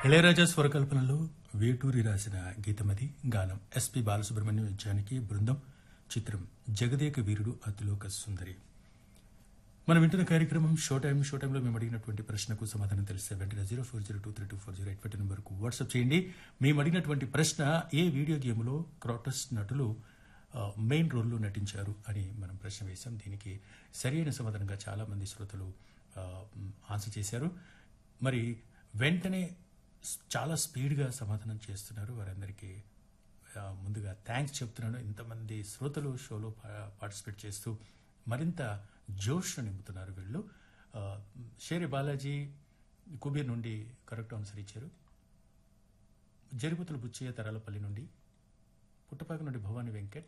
ఇళయరాజా స్వరకల్పనలో వేటూరి రాసిన గీతమది గానం ఎస్పి బాలసుబ్రహ్మణ్యం జానకి బృందం చిత్రం జగదేక వీరుడు అతిలోక సుందరి మనం వింటున్న కార్యక్రమం షో టైం షో టైంలో మేము అడిగినటువంటి ప్రశ్నకు సమాధానం తెలిస్తే వెంటనే zero four zero two three two four zero eight five నెంబర్కు వాట్సాప్ చేయండి మేము అడిగినటువంటి ప్రశ్న ఏ వీడియో గేమ్లో క్రాటస్ నటులు ఆ, మెయిన్ రోల్లో నటించారు అని మనం ప్రశ్న వేశాం దీనికి సరైన సమాధానంగా చాలా మంది శ్రోతలు ఆ, మ్, ఆన్సర్ చేశారు మరి వెంటనే స్- చాలా స్పీడ్గా సమాధానం చేస్తున్నారు వారందరికీ ఆ, ముందుగా థ్యాంక్స్ చెప్తున్నాను ఇంతమంది శ్రోతలు షోలో పా- పార్టిసిపేట్ చేస్తూ మరింత జోష్ను నింపుతున్నారు వీళ్ళు ఆ, షేరి బాలాజీ కుబీర్ నుండి కరెక్ట్ ఆన్సర్ ఇచ్చారు జరిపుతుల బుచ్చయ్య తరాలపల్లి నుండి పుట్టపాక నుండి భవానీ వెంకట్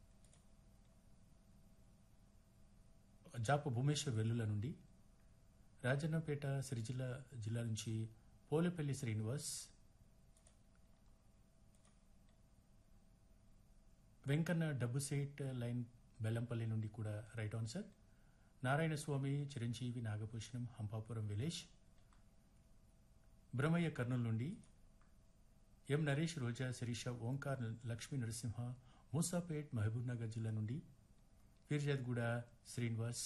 జాప భూమేశ్వర్ వెల్లుల నుండి రాజన్నపేట సిరిజిల్లా జిల్లా నుంచి పోలేపల్లి శ్రీనివాస్ వెంకన్న డబ్బు సెట్ లైన్ బెల్లంపల్లి నుండి కూడా right answer Narayana Swamy Chiranjeevi Nagabhushanam Hampapuram village Brahmaiah Kurnool నుండి ఎం నరేష్ రోజా శిరీష ఓంకార్ లక్ష్మీ నరసింహ మూసాపేట్ మహబూబ్ నగర్ జిల్లా నుండి పీర్జాద్గూడ శ్రీనివాస్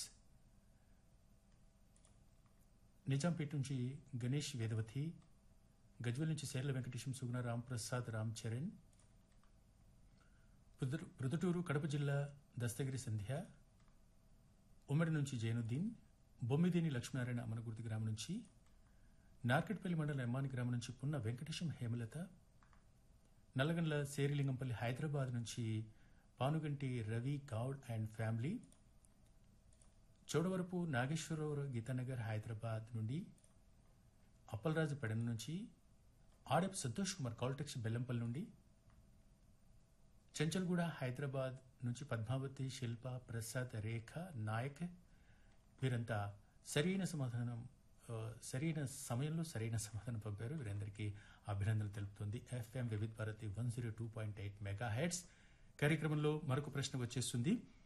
నిజాంపేట నుంచి గణేష్ వేదవతి గజ్వెల్ నుంచి సేర్ల వెంకటేశం సుగుణ రామ్ ప్రసాద్ రామ్ చరణ్ ప్రొద్దు- ప్రొద్దుటూరు కడప జిల్లా దస్తగిరి సంధ్య ఉమ్మడి నుంచి జైనుద్దీన్ బొమ్మిదేని లక్ష్మీనారాయణ అమనగుర్తి గ్రామం నుంచి నార్కెట్పల్లి మండలం ఎమ్మాని గ్రామం నుంచి పున్న వెంకటేశం హేమలత నల్లగండ్ల సేరిలింగంపల్లి హైదరాబాద్ నుంచి పానుగంటి రవి గౌడ్ అండ్ ఫ్యామిలీ చోడవరపు నాగేశ్వరరావు గీతానగర్ హైదరాబాద్ నుండి అప్పలరాజు పెడన నుంచి ఆడప్ సంతోష్ కుమార్ కాల్టెక్స్ బెల్లంపల్లి నుండి చెంచల్గూడ హైదరాబాద్ నుంచి పద్మావతి శిల్ప ప్రసాద్ రేఖ నాయక్ వీరంతా సరైన సమాధానం ఆ, సరైన సమయంలో సరైన సమాధానం పంపారు వీరందరికీ అభినందనలు తెలుపుతుంది FM Vividh Bharati one zero two point eight mega heads కార్యక్రమంలో మరొక ప్రశ్న వచ్చేస్తుంది